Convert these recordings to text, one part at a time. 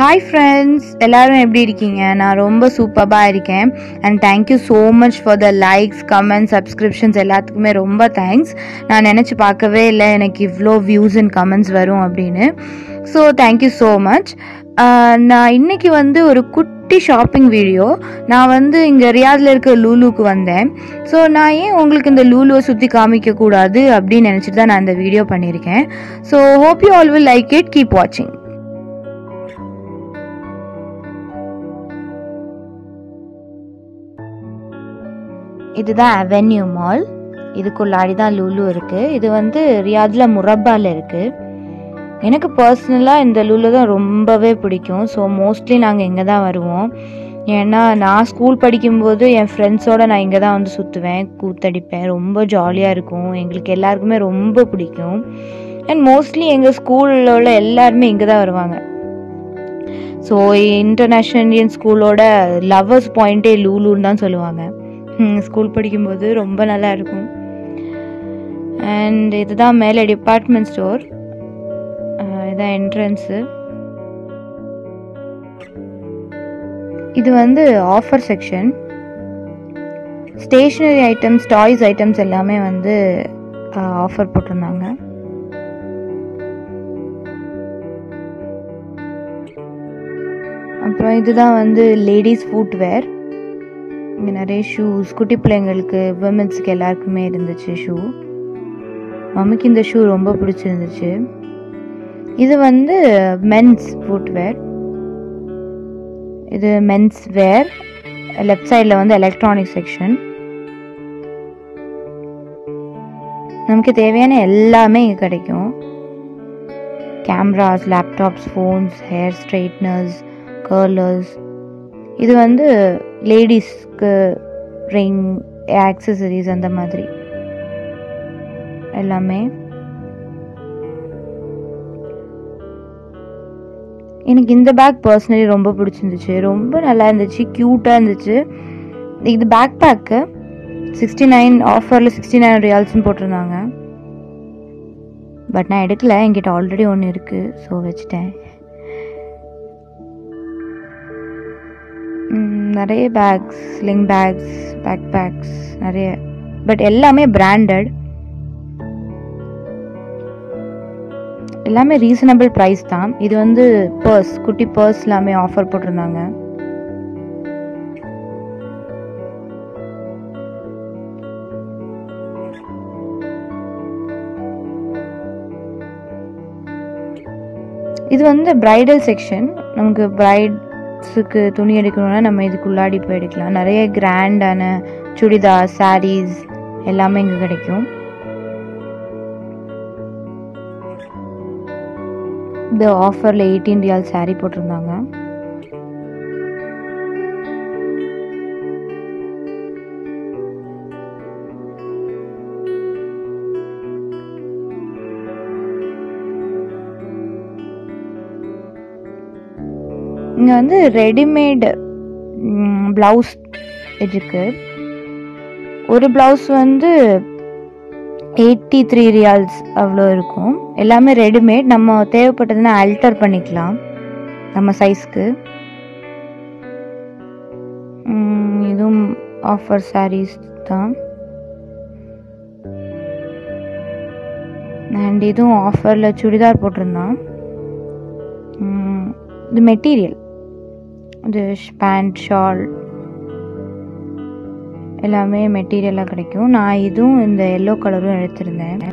hi friends எல்லாரும் எப்படி இருக்கீங்க நான் ரொம்ப சூப்பராக இருக்கேன் and thank you so much for the likes comments subscriptions எல்லாத்துக்குமே ரொம்ப தேங்க்ஸ் நான் நினச்சி பார்க்கவே இல்லை எனக்கு இவ்வளோ வியூஸ் அண்ட் கமெண்ட்ஸ் வரும் அப்படின்னு ஸோ தேங்க்யூ ஸோ மச் நான் இன்னைக்கு வந்து ஒரு குட்டி ஷாப்பிங் வீடியோ நான் வந்து இங்கே ரியாதில் இருக்க லூலுக்கு வந்தேன் ஸோ நான் ஏன் உங்களுக்கு இந்த லூலுவை சுற்றி காமிக்க கூடாது அப்படின்னு நினச்சிட்டு தான் நான் இந்த வீடியோ பண்ணியிருக்கேன் so hope you all will like it keep வாட்சிங் இதுதான் அவென்யூ மால் இதுக்குள்ளாடி தான் லூலு இருக்குது இது வந்து ரியாதில் முரப்பாவில் இருக்குது எனக்கு பர்சனலாக இந்த லூலு தான் ரொம்பவே பிடிக்கும் ஸோ மோஸ்ட்லி நாங்கள் இங்கே தான் வருவோம் ஏன்னா நான் ஸ்கூல் படிக்கும்போது என் ஃப்ரெண்ட்ஸோடு நான் இங்கே தான் வந்து சுற்றுவேன் கூத்தடிப்பேன் ரொம்ப ஜாலியாக இருக்கும் எங்களுக்கு எல்லாருக்குமே ரொம்ப பிடிக்கும் அண்ட் மோஸ்ட்லி எங்கள் ஸ்கூலில் உள்ள எல்லாருமே இங்கே தான் வருவாங்க ஸோ இன்டர்நேஷ்னல் இந்தியன் ஸ்கூலோட லவ்வர்ஸ் பாயிண்ட்டே லூலுன்னு தான் சொல்லுவாங்க ஸ்கூல் படிக்கும்போது ரொம்ப நல்லா இருக்கும் அண்ட் இதுதான் மேலே டிபார்ட்மெண்ட் ஸ்டோர் இதான் என்ட்ரன்ஸு இது வந்து offer section stationery items toys items எல்லாமே வந்து ஆஃபர் போட்டிருந்தாங்க அப்புறம் இதுதான் வந்து லேடிஸ் ஃபுட்வேர் இங்கே நிறைய ஷூஸ் குட்டி பிள்ளைங்களுக்கு விமென்ஸுக்கு எல்லாருக்குமே இருந்துச்சு ஷூ மம்மிக்கு இந்த ஷூ ரொம்ப பிடிச்சிருந்துச்சு இது வந்து மென்ஸ் ஃபுட்வேர் இது மென்ஸ் வேர் லெஃப்ட் சைடில் வந்து எலக்ட்ரானிக் செக்ஷன் நமக்கு தேவையான எல்லாமே இங்கே கிடைக்கும் cameras laptops phones hair straighteners curlers இது வந்து லேடிஸ்க்கு ரிங் ஆக்சசரிஸ் அந்த மாதிரி எல்லாமே எனக்கு இந்த பேக் பர்சனலி ரொம்ப பிடிச்சிருந்துச்சு ரொம்ப நல்லா இருந்துச்சு க்யூட்டாக இருந்துச்சு இது பேக் பேக்கு சிக்ஸ்டி நைன் ஆஃபரில் சிக்ஸ்டி நைன் ரியால்ஸ்னு போட்டிருந்தாங்க பட் நான் எடுக்கல என்கிட்ட ஆல்ரெடி ஒன்று இருக்குது ஸோ வச்சுட்டேன் நிறைய bags sling bags bag bags நிறைய பட் எல்லாமே பிராண்டட் எல்லாமே ரீசனபிள் ப்ரைஸ் தான் இது வந்து பர்ஸ் குட்டி பர்ஸ் எல்லாமே ஆஃபர் போட்டிருந்தாங்க இது வந்து பிரைடல் செக்ஷன் நமக்கு பிரைட்ஸுக்கு துணி எடுக்கணும்னா நம்ம இதுக்குள்ளாடி போய் எடுக்கலாம் நிறைய கிராண்டான சுடிதார் சாரீஸ் எல்லாமே இங்கே கிடைக்கும் இந்த ஆஃபரில் எயிட்டீன் ரியால் சாரீ போட்டிருந்தாங்க இங்கே வந்து ரெடிமேடு ப்ளவுஸ் இருக்கு ஒரு ப்ளவுஸ் வந்து எயிட்டி த்ரீ ரியால்ஸ் அவ்வளோ இருக்கும் எல்லாமே ரெடிமேட் நம்ம தேவைப்பட்டதுன்னா அல்டர் பண்ணிக்கலாம் நம்ம சைஸ்க்கு இதுவும் ஆஃபர் சாரீஸ் தான் அண்ட் இதுவும் ஆஃபரில் சுடிதார் போட்டிருந்தான் இது மெட்டீரியல் இது பேண்ட் ஷால் எல்லாமே மெட்டீரியலாக கிடைக்கும் நான் இதுவும் இந்த எல்லோ கலரும் எடுத்திருந்தேன்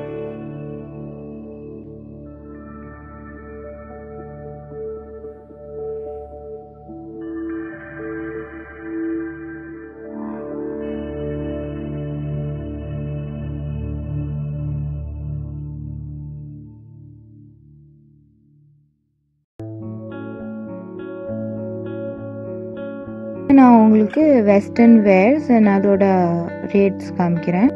நான் உங்களுக்கு வெஸ்டர்ன் வேர்ஸ் அண்ட் அதோட ரேட்ஸ் காமிக்கிறேன்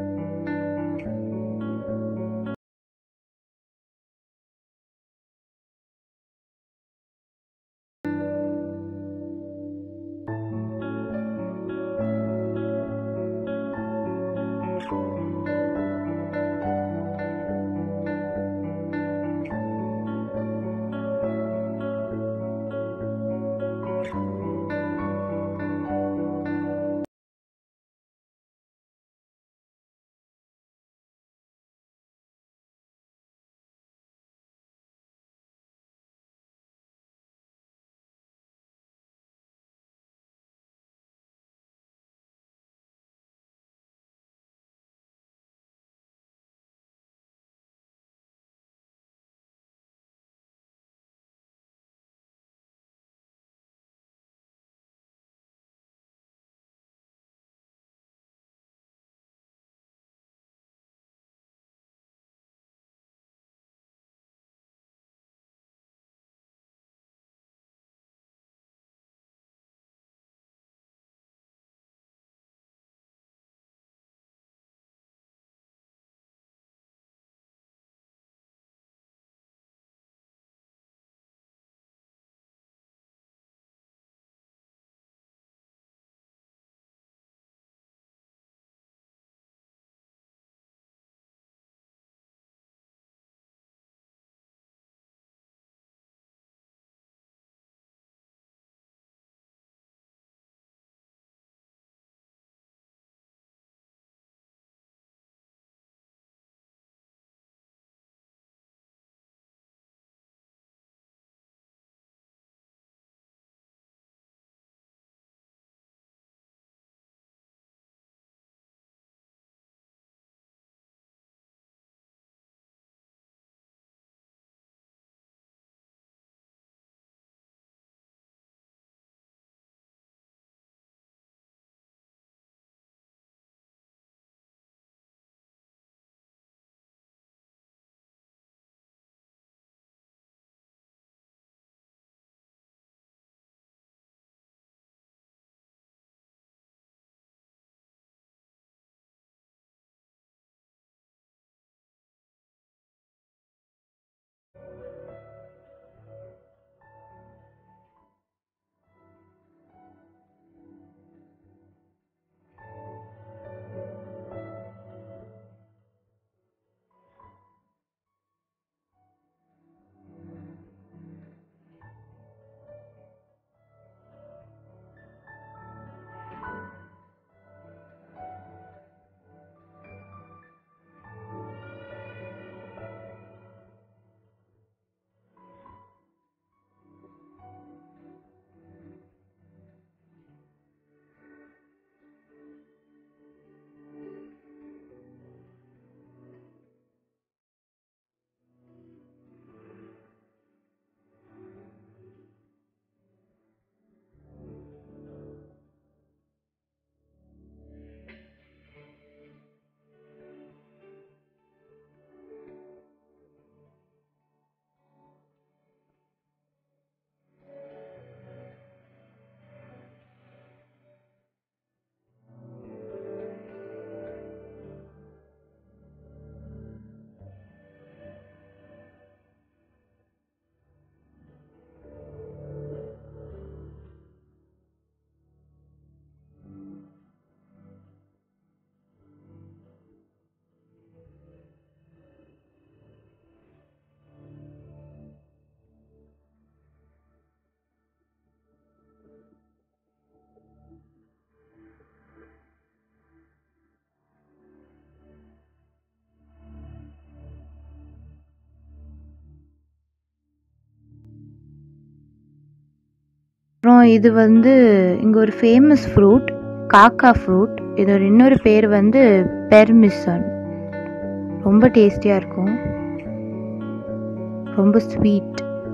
அப்புறம் இது வந்து இங்கே ஒரு ஃபேமஸ் ஃப்ரூட் காக்கா ஃப்ரூட் இதோட இன்னொரு பேர் வந்து பெர்மிசன் ரொம்ப டேஸ்டியாக இருக்கும் ரொம்ப ஸ்வீட்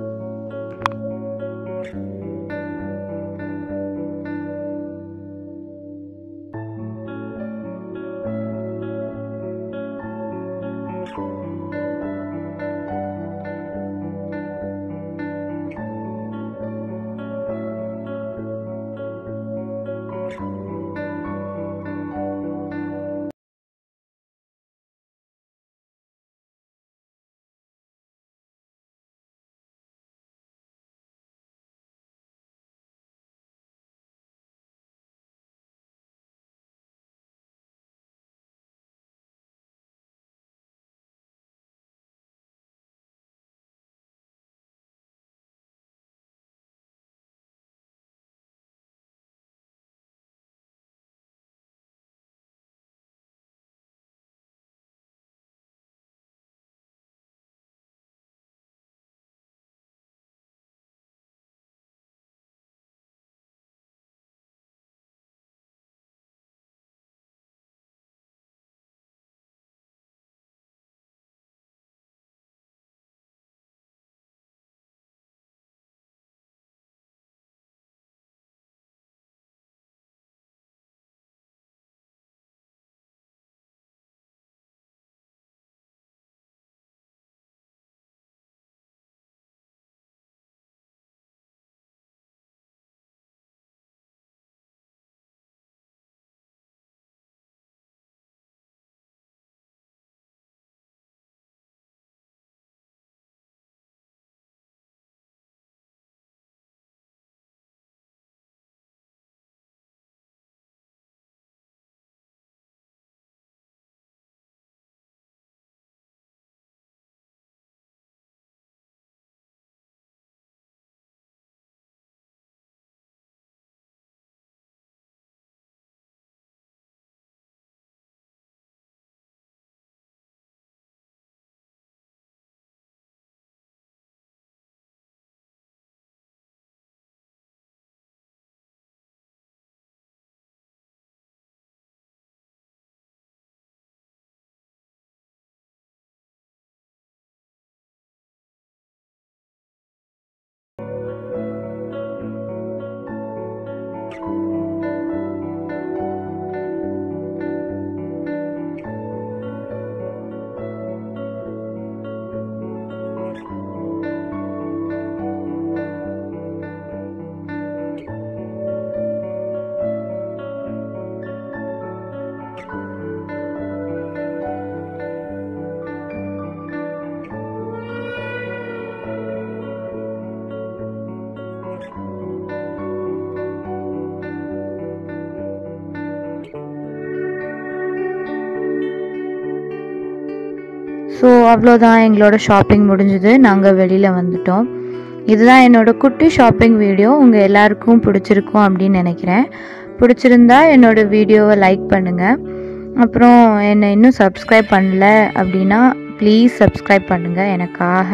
ஸோ அவ்வளோதான் எங்களோட ஷாப்பிங் முடிஞ்சுது நாங்கள் வெளியில் வந்துட்டோம் இதுதான் என்னோட குட்டி ஷாப்பிங் வீடியோ உங்கள் எல்லாருக்கும் பிடிச்சிருக்கும் அப்படின்னு நினைக்கிறேன் பிடிச்சிருந்தா என்னோட வீடியோவை லைக் பண்ணுங்கள் அப்புறம் என்னை இன்னும் சப்ஸ்கிரைப் பண்ணல அப்படின்னா ப்ளீஸ் சப்ஸ்கிரைப் பண்ணுங்கள் எனக்காக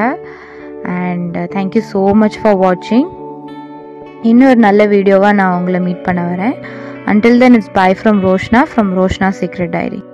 and thank you so much for வாட்சிங் இன்னொரு நல்ல வீடியோவாக நான் உங்களை மீட் பண்ண வரேன் until then it's bye from Roshna from Roshna secret diary